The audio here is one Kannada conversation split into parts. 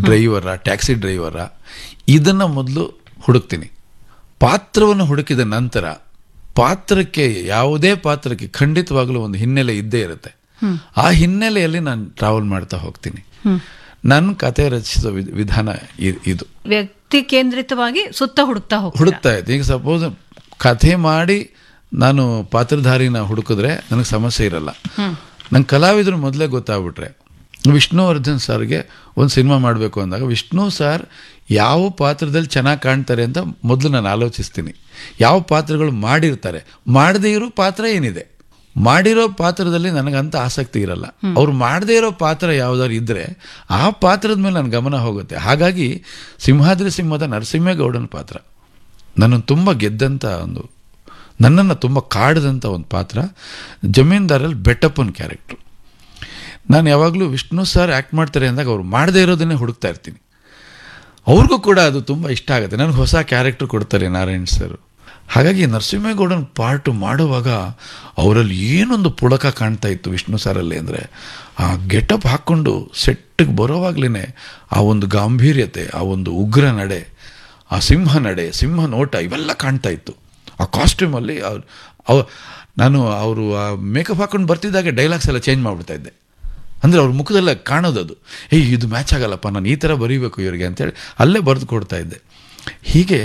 ಡ್ರೈವರ ಟ್ಯಾಕ್ಸಿ ಡ್ರೈವರ ಇದನ್ನು ಮೊದಲು ಹುಡುಕ್ತೀನಿ ಪಾತ್ರವನ್ನು ಹುಡುಕಿದ ನಂತರ ಪಾತ್ರಕ್ಕೆ ಯಾವುದೇ ಪಾತ್ರಕ್ಕೆ ಖಂಡಿತವಾಗಲೂ ಒಂದು ಹಿನ್ನೆಲೆ ಇದ್ದೇ ಇರುತ್ತೆ ಆ ಹಿನ್ನೆಲೆಯಲ್ಲಿ ನಾನು ಟ್ರಾವೆಲ್ ಮಾಡ್ತಾ ಹೋಗ್ತೀನಿ ನನ್ನ ಕತೆ ರಚಿಸೋ ವಿಧ- ವಿಧಾನ ಇ- ಇದು ವ್ಯಕ್ತಿ ಕೇಂದ್ರಿತವಾಗಿ ಸುತ್ತ ಹುಡುಕ್ತಾ ಹೋಗ್ತೀರಾ ಹುಡುಕ್ತಾ ಇದ್ದೆ ಈಗ ಸಪೋಸ್ ಕಥೆ ಮಾಡಿ ನಾನು ಪಾತ್ರಧಾರಿನ ಹುಡುಕಿದ್ರೆ ನನಗೆ ಸಮಸ್ಯೆ ಇರಲ್ಲ ನಂಗೆ ಕಲಾವಿದರು ಮೊದಲೇ ಗೊತ್ತಾಗ್ಬಿಟ್ರೆ ವಿಷ್ಣುವರ್ಧನ್ ಸರ್ಗೆ ಒಂದು ಸಿನಿಮಾ ಮಾಡಬೇಕು ಅಂದಾಗ ವಿಷ್ಣು ಸರ್ ಯಾವ ಪಾತ್ರದಲ್ಲಿ ಚೆನ್ನಾಗಿ ಕಾಣ್ತಾರೆ ಅಂತ ಮೊದಲು ನಾನು ಆಲೋಚಿಸ್ತೀನಿ ಯಾವ ಪಾತ್ರಗಳು ಮಾಡಿರ್ತಾರೆ ಮಾಡದೇ ಇರೋ ಪಾತ್ರ ಏನಿದೆ ಮಾಡಿರೋ ಪಾತ್ರದಲ್ಲಿ ನನಗಂತ ಆಸಕ್ತಿ ಇರಲ್ಲ ಅವ್ರು ಮಾಡದೇ ಇರೋ ಪಾತ್ರ ಯಾವ್ದಾದ್ರು ಇದ್ರೆ ಆ ಪಾತ್ರದ ಮೇಲೆ ನನ್ನ ಗಮನ ಹೋಗುತ್ತೆ ಹಾಗಾಗಿ ಸಿಂಹಾದ್ರಿ ಸಿಂಹದ ನರಸಿಂಹೇಗೌಡನ ಪಾತ್ರ ನನ್ನನ್ನು ತುಂಬ ಗೆದ್ದಂಥ ಒಂದು ನನ್ನನ್ನು ತುಂಬ ಕಾಡಿದಂಥ ಒಂದು ಪಾತ್ರ ಜಮೀನ್ದಾರಲ್ಲಿ ಬೆಟ್ಟಪ್ಪನ ಕ್ಯಾರೆಕ್ಟ್ರು ನಾನು ಯಾವಾಗಲೂ ವಿಷ್ಣು ಸರ್ ಆ್ಯಕ್ಟ್ ಮಾಡ್ತಾರೆ ಅಂದಾಗ ಅವ್ರು ಮಾಡದೇ ಇರೋದನ್ನೇ ಹುಡುಕ್ತಾ ಇರ್ತೀನಿ ಅವ್ರಿಗೂ ಕೂಡ ಅದು ತುಂಬ ಇಷ್ಟ ಆಗುತ್ತೆ ನನಗೆ ಹೊಸ ಕ್ಯಾರೆಕ್ಟರ್ ಕೊಡ್ತಾರೆ ನಾರಾಯಣ್ ಸರ್ ಹಾಗಾಗಿ ನರಸಿಂಹೇಗೌಡನ ಪಾರ್ಟ್ ಮಾಡುವಾಗ ಅವರಲ್ಲಿ ಏನೊಂದು ಪುಳಕ ಕಾಣ್ತಾ ಇತ್ತು ವಿಷ್ಣು ಸರಲ್ಲಿ ಅಂದರೆ ಆ ಗೆಟಪ್ ಹಾಕ್ಕೊಂಡು ಸೆಟ್ಟಿಗೆ ಬರೋವಾಗ್ಲೇ ಆ ಒಂದು ಗಾಂಭೀರ್ಯತೆ ಆ ಒಂದು ಉಗ್ರ ನಡೆ ಆ ಸಿಂಹ ನಡೆ ಸಿಂಹ ನೋಟ ಇವೆಲ್ಲ ಕಾಣ್ತಾ ಇತ್ತು ಆ ಕಾಸ್ಟ್ಯೂಮಲ್ಲಿ ಅವ್ರು ಅವ ನಾನು ಅವರು ಆ ಮೇಕಪ್ ಹಾಕೊಂಡು ಬರ್ತಿದ್ದಾಗೆ ಡೈಲಾಗ್ಸ್ ಎಲ್ಲ ಚೇಂಜ್ ಮಾಡಿಬಿಡ್ತಾ ಇದ್ದೆ ಅಂದರೆ ಅವ್ರ ಮುಖದಲ್ಲ ಕಾಣೋದದು ಏಯ್ ಇದು ಮ್ಯಾಚ್ ಆಗಲ್ಲಪ್ಪ ನಾನು ಈ ಥರ ಬರೀಬೇಕು ಇವರಿಗೆ ಅಂತೇಳಿ ಅಲ್ಲೇ ಬರೆದು ಕೊಡ್ತಾ ಇದ್ದೆ ಹೀಗೆ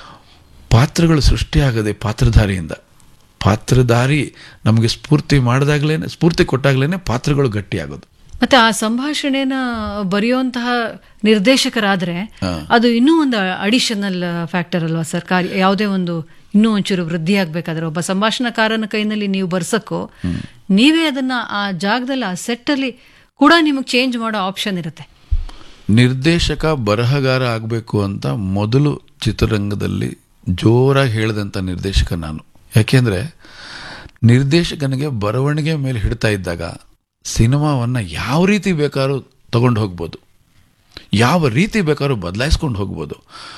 ಪಾತ್ರಗಳು ಸೃಷ್ಟಿಯಾಗದೆ ಪಾತ್ರಧಾರಿಯಿಂದ ಪಾತ್ರಧಾರಿ ನಮಗೆ ಸ್ಫೂರ್ತಿ ಮಾಡಿದಾಗಲೇ ಸ್ಫೂರ್ತಿ ಕೊಟ್ಟಾಗಲೇ ಪಾತ್ರಗಳು ಗಟ್ಟಿಯಾಗೋದು ಮತ್ತೆ ಆ ಸಂಭಾಷಣೆನ ಬರೆಯುವಂತಹ ನಿರ್ದೇಶಕರಾದ್ರೆ ಹಾ. ಅದು ಇನ್ನೂ ಒಂದು ಅಡಿಷನಲ್ ಫ್ಯಾಕ್ಟರ್ ಅಲ್ವಾ ಸರ್ ಕಾರ್ಯ ಯಾವುದೇ ಒಂದು ಇನ್ನೂ ಒಂಚೂರು ವೃದ್ಧಿ ಆಗ್ಬೇಕಾದ್ರೆ ಒಬ್ಬ ಸಂಭಾಷಣಕಾರನ ಕೈನಲ್ಲಿ ನೀವು ಬರ್ಸಕ್ಕೋ ನೀವೇ ಅದನ್ನ ಆ ಜಾಗದಲ್ಲಿ ಆ ಸೆಟ್ ಅಲ್ಲಿ ಕೂಡ ನಿಮಗೆ ಚೇಂಜ್ ಮಾಡೋ ಆಪ್ಷನ್ ಇರುತ್ತೆ ನಿರ್ದೇಶಕ ಬರಹಗಾರ ಆಗಬೇಕು ಅಂತ ಮೊದಲು ಚಿತ್ರರಂಗದಲ್ಲಿ ಜೋರಾಗಿ ಹೇಳಿದಂಥ ನಿರ್ದೇಶಕ ನಾನು ಯಾಕೆಂದರೆ ನಿರ್ದೇಶಕನಿಗೆ ಬರವಣಿಗೆ ಮೇಲೆ ಹಿಡ್ತಾ ಇದ್ದಾಗ ಸಿನಿಮಾವನ್ನು ಯಾವ ರೀತಿ ಬೇಕಾದ್ರೂ ತಗೊಂಡು ಹೋಗ್ಬೋದು ಯಾವ ರೀತಿ ಬೇಕಾದ್ರೂ ಬದಲಾಯಿಸ್ಕೊಂಡು ಹೋಗ್ಬೋದು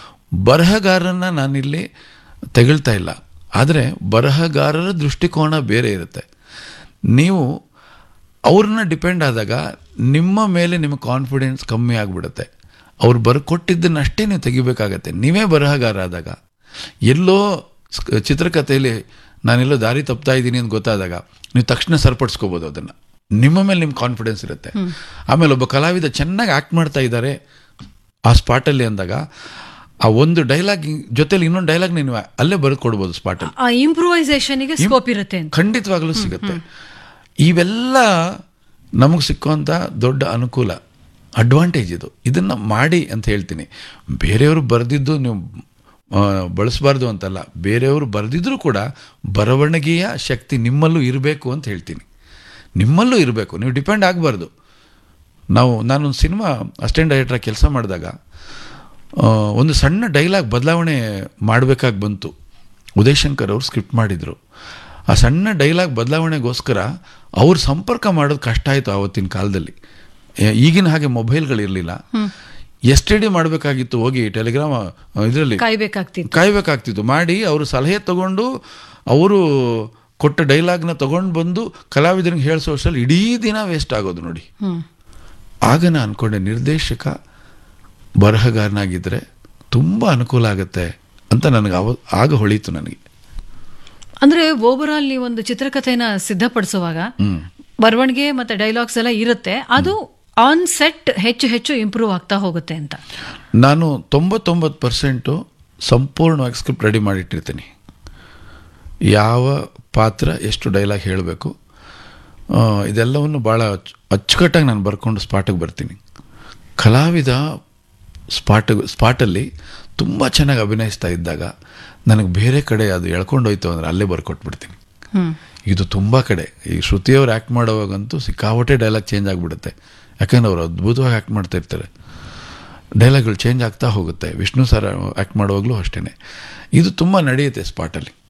ಬರಹಗಾರನ ನಾನಿಲ್ಲಿ ತೆಗಳ್ತಾ ಇಲ್ಲ ಆದರೆ ಬರಹಗಾರರ ದೃಷ್ಟಿಕೋನ ಬೇರೆ ಇರುತ್ತೆ ನೀವು ಅವ್ರನ್ನ ಡಿಪೆಂಡ್ ಆದಾಗ ನಿಮ್ಮ ಮೇಲೆ ನಿಮ್ಮ ಕಾನ್ಫಿಡೆನ್ಸ್ ಕಮ್ಮಿ ಆಗಿಬಿಡುತ್ತೆ ಅವ್ರು ಬರ್ಕೊಟ್ಟಿದ್ದನ್ನಷ್ಟೇ ನೀವು ತೆಗಿಬೇಕಾಗತ್ತೆ ನೀವೇ ಬರಹಗಾರ ಆದಾಗ ಎಲ್ಲೋ ಸ್- ಚಿತ್ರಕಥೆಯಲ್ಲಿ ನಾನೆಲ್ಲೋ ದಾರಿ ತಪ್ತಾ ಇದ್ದೀನಿ ಅಂತ ಗೊತ್ತಾದಾಗ ನೀವು ತಕ್ಷಣ ಸರಿಪಡಿಸ್ಕೋಬೋದು ಅದನ್ನು ನಿಮ್ಮ ಮೇಲೆ ನಿಮ್ಮ ಕಾನ್ಫಿಡೆನ್ಸ್ ಇರುತ್ತೆ ಆಮೇಲೆ ಒಬ್ಬ ಕಲಾವಿದ ಚೆನ್ನಾಗಿ ಆ್ಯಕ್ಟ್ ಮಾಡ್ತಾ ಇದ್ದಾರೆ ಆ ಸ್ಪಾಟಲ್ಲಿ ಅಂದಾಗ ಆ ಒಂದು ಡೈಲಾಗ್ ಜೊತೆಲಿ ಇನ್ನೊಂದು ಡೈಲಾಗ್ ನೀವು ಅಲ್ಲೇ ಬರೆದು ಕೊಡ್ಬೋದು ಸ್ಪಾಟಲ್ಲಿ ಆ ಇಂಪ್ರೂವೈಸೇಷನ್ಗೆ ಸ್ಕೋಪ್ ಇರುತ್ತೆ ಅಂತ ಖಂಡಿತವಾಗ್ಲೂ ಸಿಗುತ್ತೆ ಇವೆಲ್ಲ ನಮಗೆ ಸಿಕ್ಕುವಂಥ ದೊಡ್ಡ ಅನುಕೂಲ ಅಡ್ವಾಂಟೇಜ್ ಇದು ಇದನ್ನು ಮಾಡಿ ಅಂತ ಹೇಳ್ತೀನಿ ಬೇರೆಯವರು ಬರೆದಿದ್ದು ನೀವು ಆ, ಬಳಸಬಾರ್ದು ಅಂತಲ್ಲ ಬೇರೆಯವರು ಬರೆದಿದ್ರೂ ಕೂಡ ಬರವಣಿಗೆಯ ಶಕ್ತಿ ನಿಮ್ಮಲ್ಲೂ ಇರಬೇಕು ಅಂತ ಹೇಳ್ತೀನಿ ನಿಮ್ಮಲ್ಲೂ ಇರಬೇಕು ನೀವು ಡಿಪೆಂಡ್ ಆಗಬಾರ್ದು ನಾವು ನಾನೊಂದು ಸಿನಿಮಾ ಅಸಿಸ್ಟೆಂಟ್ ಡೈರೆಕ್ಟ್ರಾಗಿ ಕೆಲಸ ಮಾಡಿದಾಗ ಆ, ಒಂದು ಸಣ್ಣ ಡೈಲಾಗ್ ಬದಲಾವಣೆ ಮಾಡಬೇಕಾಗಿ ಬಂತು ಉದಯ್ ಶಂಕರ್ ಅವರು ಸ್ಕ್ರಿಪ್ಟ್ ಮಾಡಿದರು ಆ ಸಣ್ಣ ಡೈಲಾಗ್ ಬದಲಾವಣೆಗೋಸ್ಕರ ಅವ್ರು ಸಂಪರ್ಕ ಮಾಡೋದು ಕಷ್ಟ ಆಯಿತು ಆವತ್ತಿನ ಕಾಲದಲ್ಲಿ ಏ- ಈಗಿನ ಹಾಗೆ ಮೊಬೈಲ್ಗಳಿರಲಿಲ್ಲ ಎಸ್ ಟಿ ಡಿ ಮಾಡಬೇಕಾಗಿತ್ತು ಹೋಗಿ ಟೆಲಿಗ್ರಾಮ್ ಇದರಲ್ಲಿ ಕಾಯ್ಬೇಕಾಗ್ತಿತ್ತು ಕಾಯ್ಬೇಕಾಗ್ತಿತ್ತು ಮಾಡಿ ಅವರು ಸಲಹೆ ತಗೊಂಡು ಅವರು ಕೊಟ್ಟ ಡೈಲಾಗ್ನ ತಗೊಂಡು ಬಂದು ಕಲಾವಿದರಿಗೆ ಹೇಳಿಸೋ ಅಷ್ಟರಲ್ಲಿ ಇಡೀ ದಿನ ವೇಸ್ಟ್ ಆಗೋದು ನೋಡಿ ಹ್ಮ್ ಆಗ ನಾನು ಅನ್ಕೊಂಡೆ ನಿರ್ದೇಶಕ ಬರಹಗಾರನಾಗಿದ್ದರೆ ತುಂಬ ಅನುಕೂಲ ಆಗುತ್ತೆ ಅಂತ ನನಗೆ ಅವ ಆಗ ಹೊಳೀತು ನನಗೆ ಅಂದ್ರೆ ಓವರ್ ಆಲ್ ನೀವು ಒಂದು ಚಿತ್ರಕಥೆನ ಸಿದ್ಧಪಡಿಸುವಾಗ ಬರವಣಿಗೆ ಮತ್ತೆ ಡೈಲಾಗ್ಸ್ ಎಲ್ಲ ಇರುತ್ತೆ ಅದು ಆನ್ ಸೆಟ್ ಹೆಚ್ಚು ಹೆಚ್ಚು ಇಂಪ್ರೂವ್ ಆಗ್ತಾ ಹೋಗುತ್ತೆ ಅಂತ ನಾನು ತೊಂಬತ್ತೊಂಬತ್ತು ಪರ್ಸೆಂಟು ಸಂಪೂರ್ಣವಾಗಿ ಸ್ಕ್ರಿಪ್ಟ್ ರೆಡಿ ಮಾಡಿಟ್ಟಿರ್ತೀನಿ ಯಾವ ಪಾತ್ರ ಎಷ್ಟು ಡೈಲಾಗ್ ಹೇಳಬೇಕು ಇದೆಲ್ಲವನ್ನು ಭಾಳ ಅಚ್ಚು- ಅಚ್ಚುಕಟ್ಟಾಗಿ ನಾನು ಬರ್ಕೊಂಡು ಸ್ಪಾಟಿಗೆ ಬರ್ತೀನಿ ಕಲಾವಿದ ಸ್ಪಾಟ್ ಸ್ಪಾಟಲ್ಲಿ ತುಂಬ ಚೆನ್ನಾಗಿ ಅಭಿನಯಿಸ್ತಾ ಇದ್ದಾಗ ನನಗೆ ಬೇರೆ ಕಡೆ ಅದು ಎಳ್ಕೊಂಡೋಯ್ತು ಅಂದರೆ ಅಲ್ಲೇ ಬರ್ಕೊಟ್ಬಿಡ್ತೀನಿ ಹ್ಮ್ ಇದು ತುಂಬ ಕಡೆ ಈ ಶ್ರುತಿಯವ್ರು ಆ್ಯಕ್ಟ್ ಮಾಡೋವಾಗಂತೂ ಸಿಕ್ಕಾಪಟ್ಟೆ ಡೈಲಾಗ್ ಚೇಂಜ್ ಆಗಿಬಿಡುತ್ತೆ ಯಾಕಂದ್ರೆ ಅವರು ಅದ್ಭುತವಾಗಿ ಆ್ಯಕ್ಟ್ ಮಾಡ್ತಾ ಇರ್ತಾರೆ ಡೈಲಾಗ್ಗಳು ಚೇಂಜ್ ಆಗ್ತಾ ಹೋಗುತ್ತೆ ವಿಷ್ಣು ಸರ್ ಆ್ಯಕ್ಟ್ ಮಾಡುವಾಗಲೂ ಅಷ್ಟೇ ಇದು ತುಂಬ ನಡೆಯುತ್ತೆ ಸ್ಪಾಟಲ್ಲಿ